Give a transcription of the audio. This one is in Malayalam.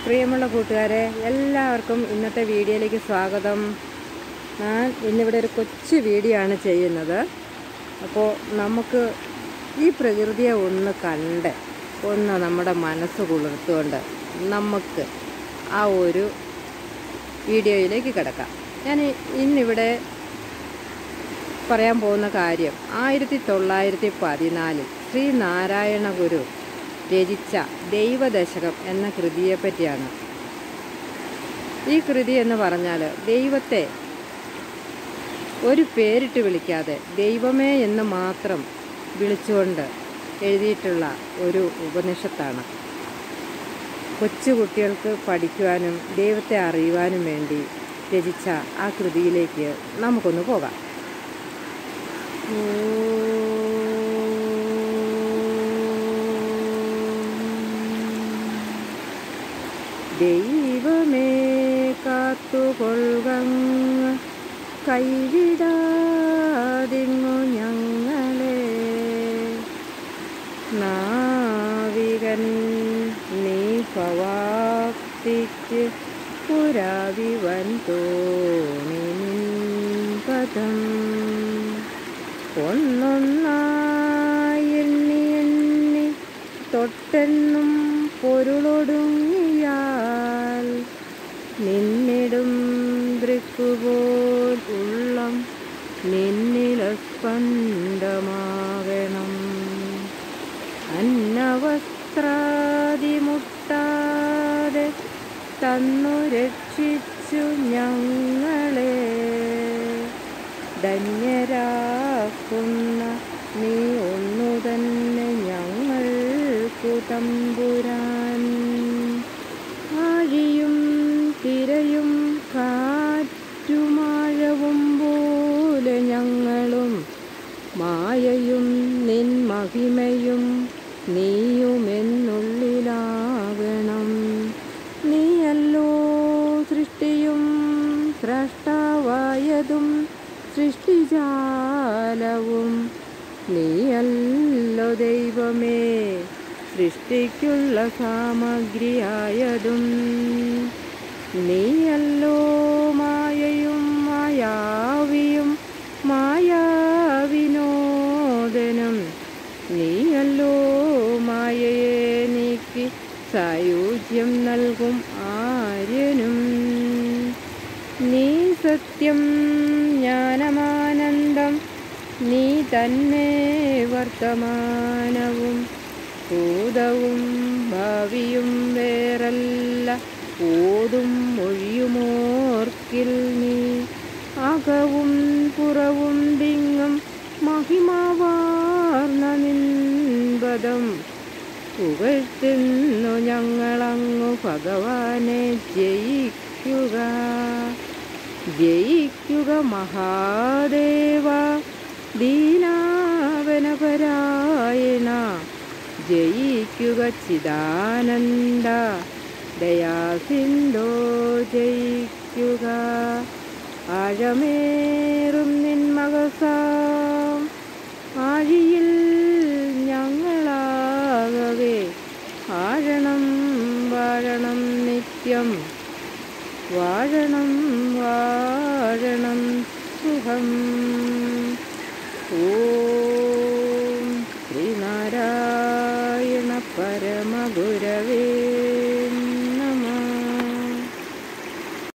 പ്രിയമുള്ള കൂട്ടുകാരെ എല്ലാവർക്കും ഇന്നത്തെ വീഡിയോയിലേക്ക് സ്വാഗതം ഞാൻ ഇന്നിവിടെ ഒരു കൊച്ചു വീഡിയോ ആണ് ചെയ്യുന്നത് അപ്പോൾ നമുക്ക് ഈ പ്രകൃതിയെ ഒന്ന് കണ്ട് ഒന്ന് നമ്മുടെ മനസ്സ് കുളിർത്തുകൊണ്ട് നമുക്ക് ആ ഒരു വീഡിയോയിലേക്ക് കിടക്കാം ഞാൻ ഇ- ഇന്നിവിടെ പറയാൻ പോകുന്ന കാര്യം ആയിരത്തി തൊള്ളായിരത്തി പതിനാലിൽ ശ്രീ നാരായണ ഗുരു രചിച്ച ദൈവദശകം എന്ന കൃതിയെ പറ്റിയാണ് ഈ കൃതി എന്ന് പറഞ്ഞാൽ ദൈവത്തെ ഒരു പേരിട്ട് വിളിക്കാതെ ദൈവമേ എന്ന് മാത്രം വിളിച്ചുകൊണ്ട് എഴുതിയിട്ടുള്ള ഒരു ഉപനിഷത്താണ് കൊച്ചു കുട്ടികൾക്ക് പഠിക്കുവാനും ദൈവത്തെ അറിയുവാനും വേണ്ടി രചിച്ച ആ കൃതിയിലേക്ക് നമുക്കൊന്ന് പോകാം ദൈവമേ കാത്തുകൊള്ളുക കൈവിടാതിങ്ങു ഞങ്ങളെ നാവികൻ നീ ഭവാപ്തിക്ക് പുരാവിവൻ തോണി പദം ഒന്നൊന്നായി എണ്ണി എണ്ണി തൊട്ടെന്നും പൊരുളൊടുങ്ങിയാൽ നിന്നിടും ദൃക്കുപോൽ ഉള്ളം നിന്നിലസ്പന്ദമാകണം അന്നവസ്ത്രാതിമുട്ടാതെ തന്നു രക്ഷിച്ചു ഞങ്ങളെ ധന്യരാക്കുന്ന നീ ഒന്നു തന്നെ ഞങ്ങൾക്കു തമ്പുരാൻ ആഴിയും തിരയും കാറ്റുമാഴവും പോലെ ഞങ്ങളും മായയും നിൻ മഹിമയും നീയുമെന്നുള്ളിലാകണം നീയല്ലോ സൃഷ്ടിയും സ്രഷ്ടാവായതും സൃഷ്ടിജാലവും നീയല്ലോ ദൈവമേ സൃഷ്ടിക്കുള്ള സാമഗ്രിയായതും നീയല്ലോ മായയും മായാവിയും മായാവിനോദനും നീയല്ലോ മായയെ നീക്കി സായുജ്യം നൽകും ആര്യനും നീ സത്യം ജ്ഞാനമാനന്ദം നീ തന്നെ വർത്തമാനവും ഭൂതവും ഭാവിയും വേറല്ല ഓതും മൊഴിയുമോർക്കിൽ നീ അകവും പുറവും ദിങ്ങും മഹിമാവാർന്ന നിൻപദം പുകഴ്ത്തുന്നു ഞങ്ങളങ്ങു ഭഗവാനെ ജയിക്കുക ജയിക്കുക മഹാദേവ ദീനാവനപരായണ ജയിക്കുക ചിദാനന്ദ ദയാസിന്ധോ ജയിക്കുക ആഴമേറും നിന്മകസാം ആഴിയിൽ ഞങ്ങളാകവേ ആഴണം വാഴണം നിത്യം വാഴണം വാഴണം സുഖം ഓ